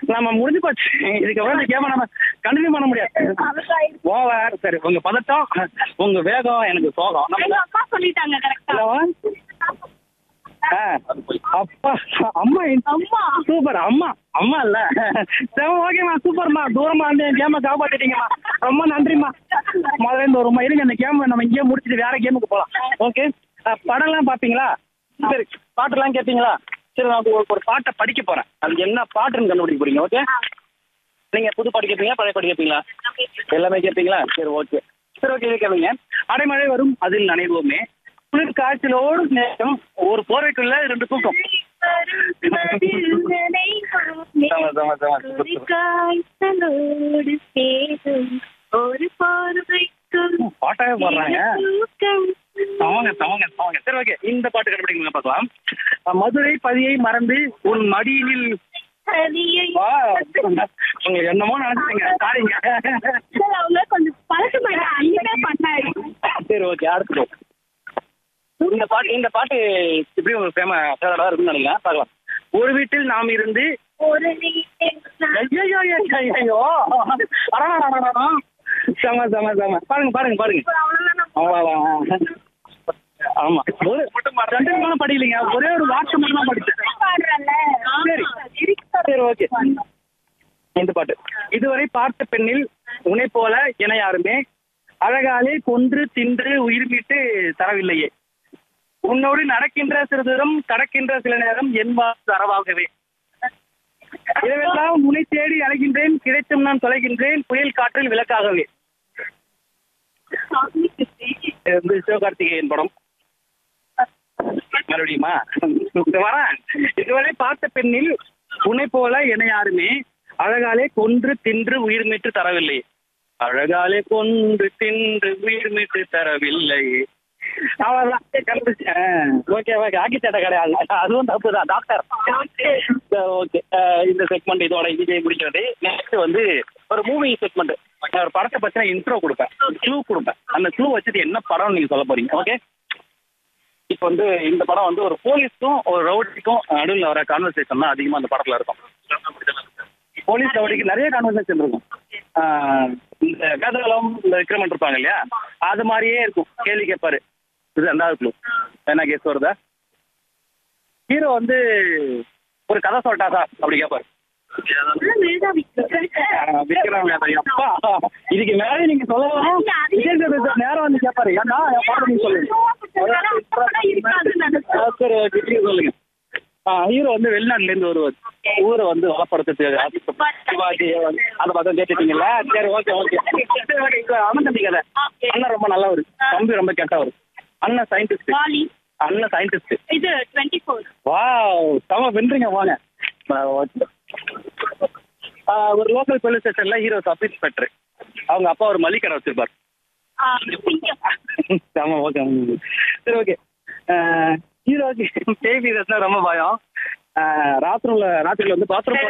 நம்ம முடிஞ்சு போச்சு இதுக்கப்புறம் இந்த கேம நம்ம கண்டினியூ பண்ண முடியாது ஓவர் சரி உங்க பதட்டம் உங்க வேகம் எனக்கு சோகம் எங்க நம்ம அம்மா சொல்லிட்டாங்க கரெக்டா ஹலோ ஆ, அப்பா அம்மா அம்மா சூப்பர் அம்மா அம்மா இல்ல சரி ஓகேம்மா சூப்பர்மா தூரமா வந்து என் கேமை காப்பாத்திட்டீங்கம்மா ரொம்ப நன்றிம்மா முதல்ல இந்த ஒரு இருங்க இந்த கேம் நம்ம இங்கேயே முடிச்சுட்டு வேற கேமுக்கு போலாம் ஓகே படம்லாம் பாப்பீங்களா சரி பாட்டெல்லாம் கேட்பீங்களா சரி நான் ஒரு ஒரு பாட்டை படிக்க போறேன் அது என்ன பாட்டுன்னு கண்டுபிடிக்க போறீங்க ஓகே நீங்க புது பாட்டு கேட்பீங்களா பழைய பாட்டு கேட்பீங்களா எல்லாமே கேட்பீங்களா சரி ஓகே சரி ஓகே இது கேட்பீங்க அடைமழை வரும் அதில் நனைவோமே குளிர் காய்ச்சலோடு நேரம் ஒரு போர்வைக்குள்ள ரெண்டு தூக்கம் சம, சம, சம, சூப்பர், சூப்பர். ஒரு பார்வைக்கும் பாட்டாவே பாடுறாங்க தூக்கம். தவங்க தவங்க தவங்க சரி ஓகே இந்த பாட்டு கண்டுபிடிங்க பார்க்கலாம் அஹ், மதுரை பதியை மறந்து உன் மடியினில் சரியை. வா உங்களுக்கு என்னமோ நினைச்சீங்க சாரிங்க சார், அவங்க கொஞ்சம் பழசு மேடம் அன்னிமே பண்ணாரு சரி ஓகே அடுத்து இந்த பாட்டு இந்த பாட்டு இப்படி ஒரு ஃபேமஸ் ஃபேவரா இருக்குன்னு நினைக்கிறேன் பார்க்கலாம் ஒரு வீட்டில் நாம் இருந்து ஒரு நீட்டம் ஐயோ ஐயோ அடடடடடடா. செம செம செம பாருங்க பாருங்க பாருங்க அவ்வளவுதான் ஆமா ஒரு ரெண்டு நிமிஷம் படிக்கலைங்க ஒரே ஒரு வாட்ஸ்அப் மட்டும் தான் படிச்சேன் பாடுறல சரி சரி ஓகே இந்த பாட்டு இதுவரை பார்த்த பெண்ணில் உன்னை போல என யாருமே அழகாலே கொன்று தின்று உயிர் மீட்டு தரவில்லையே உன்னோடு நடக்கின்ற சிறு தூரம் கடக்கின்ற சில நேரம் என்பார் தரவாகவே இரவெல்லாம் முனை தேடி அழைகின்றேன் கிடைத்தும் நான் தொலைகின்றேன் புயல் காற்றில் விளக்காகவே இது வந்து சிவகார்த்திகேயன் படம் மறுபடியுமா இது வரேன் இதுவரை பார்த்த பெண்ணில் உன்னை போல என யாருமே அழகாலே கொன்று தின்று உயிர் மீட்டு தரவில்லை அழகாலே கொன்று தின்று உயிர் மீட்டு தரவில்லை அவ்வளவுதான் கண்டுபிடிச்சேன் ஓகே ஓகே ஆக்கி சேட்டை கிடையாது அதுவும் தப்பு தான் டாக்டர் ஓகே இந்த செக்மெண்ட் இதோட விஜய் முடிக்கிறது நெக்ஸ்ட் வந்து ஒரு மூவி செக்மெண்ட் ஒரு படத்தை பத்தின இன்ட்ரோ கொடுப்பேன் க்ளூ கொடுப்பேன் அந்த க்ளூ வச்சுட்டு என்ன படம் நீங்க சொல்ல போறீங்க ஓகே இப்போ வந்து இந்த படம் வந்து ஒரு போலீஸ்க்கும் ஒரு ரவுடிக்கும் நடுவில் வர கான்வர்சேஷன் தான் அதிகமாக அந்த படத்தில் இருக்கும் போலீஸ் ரவுடிக்கு நிறைய கான்வர்சேஷன் இருக்கும் ஆஹ் இந்த வேதகாலம் இந்த விக்ரமன் இருப்பாங்க இல்லையா அது மாதிரியே இருக்கும் கேள்வி கேட்பாரு இது ரெண்டாவது க்ளூ என்ன கேஸ் வருதா ஹீரோ வந்து ஒரு கதை சொல்லிட்டாதா அப்படி கேட்பாரு மேதாவி ஆஹ் விக்ரம் வேதா அப்பா இதுக்கு மேலே நீங்க சொல்லலாம் விஜய் சேதுபதி நேரம் வந்து கேட்பாரு ஏன்னா என் பாடம் நீங்க சொல்லுங்க ஆ, சரி ஓகே நீங்க சொல்லுங்க ஹீரோ வந்து வெளிநாட்டுல இருந்து வருவார் ஊரை வந்து வளப்படுத்துறதுக்கு சிவாஜி வந்து அதை பார்த்தா கேட்டுட்டீங்கல்ல சரி ஓகே ஓகே சரி ஓகே இப்போ அண்ணன் தம்பி கதை அண்ணன் ரொம்ப நல்லவர் தம்பி ரொம்ப கெட்டவர் அண்ணன் சயின்டிஸ்ட் வாலி அண்ணன் சயின்டிஸ்ட் இது டுவெண்ட்டி ஃபோர் வாவ் செம வென்றீங்க வாங்க ஆ, ஓகே ஆ, ஒரு லோக்கல் போலீஸ் ஸ்டேஷன்ல ஹீரோ சப் இன்ஸ்பெக்டர் அவங்க அப்பா ஒரு மளிகை கடை வச்சிருப்பார் ஆமா ஓகே சரி ஓகே ஹீரோக்கு பேய் வீரஸ்னா ரொம்ப பயம் ராத்திரில ராத்திரில வந்து பாத்ரூம்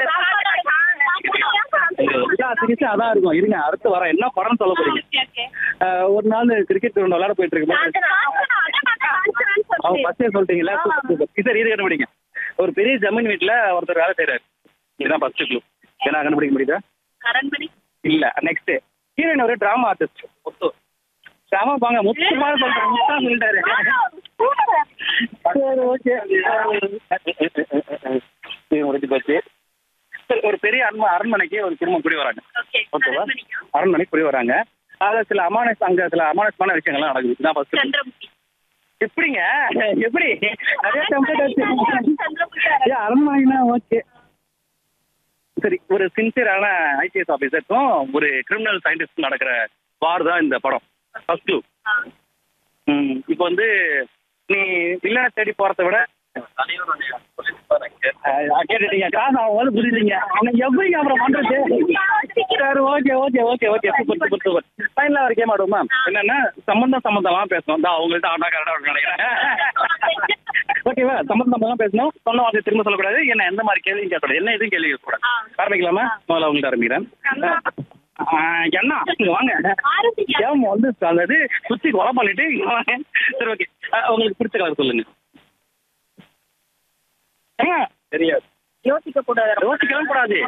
சிகிச்சை அதான் இருக்கும் இருங்க அடுத்து வர என்ன படம் சொல்ல போறீங்க ஆஹ் ஒரு நாள் கிரிக்கெட் கிரவுண்ட் விளையாட போயிட்டு இருக்கு அவங்க ஃபர்ஸ்டே சொல்லிட்டீங்களா சூப்பர் சூப்பர் சரி இது கண்டுபிடிங்க ஒரு பெரிய ஜமீன் வீட்டுல ஒருத்தர் வேலை செய்யறாரு இதுதான் ஃபர்ஸ்ட் க்ளூ என்ன கண்டுபிடிக்க முடியுதா அரண்மனை இல்ல நெக்ஸ்ட் ஹீரோயின் ஒரு டிராமா ஆர்டிஸ்ட் முத்து செம பாங்க முத்து மாதிரி சொல்றேன் முத்தா சொல்லிட்டாரு சரி ஓகே இது முடிஞ்சு போச்சு சரி, ஒரு பெரிய அரண்ம அரண்மனைக்கு ஒரு குடும்பம் குடி வராங்க ஓகே ஓகேவா அரண்மனைக்கு குடி வராங்க அதுல சில அமானஸ் அங்க சில அமானஸ்மான விஷயங்கள்லாம் நடக்குது இதான் ஃபர்ஸ்ட் சந்திரமுகி எப்படிங்க எப்படி நிறைய டெம்ப்ளேட் வச்சு சந்திரமுகி ஏன் அரண்மனைனா ஓகே சரி ஒரு சின்சியரான ஐபிஎஸ் ஆஃபீஸருக்கும் ஒரு கிரிமினல் சயின்டிஸ்ட் நடக்கிற வார் தான் இந்த படம் ஃபர்ஸ்ட் க்ளூ ம் இப்போ வந்து நீ வில்லனை தேடி போறதை விட அஹ் கேட்டுட்டீங்க காசு அவங்க வந்து புரியுதுங்க அவங்க எப்படிங்க அப்புறம் பண்றது சரி okay okay okay okay super super super ஃபைனலாக ஒரு கேம் ஆடுவோமா என்னன்னா சம்பந்தம் சம்பந்தமா பேசணும் தான் அவங்கள்ட்ட ஆனா கரெக்டாக நினைக்கிறேன் ஓகேவா சம்பந்தம் சம்பந்தமா பேசணும் சொன்ன வார்த்தை திரும்ப சொல்லக்கூடாது என்ன எந்த மாதிரி கேள்வியும் கேட்கக்கூடாது என்ன எதுவும் கேள்வி கேட்கக்கூடாது ஆரம்பிக்கலாமா முதல்ல அவங்கள்ட்ட ஆரம்பிக்கிறேன் ஆஹ் என்ன இங்க வாங்க ஏன் வந்து அந்த இது சுத்தி கொலை பண்ணிட்டு இங்க வாங்க சரி ஓகே உங்களுக்கு பிடிச்ச கலர் சொல்லுங்க ஏங்க, தெரியாது யோசிக்க கூடாது யோசிக்கலாம் கூடாது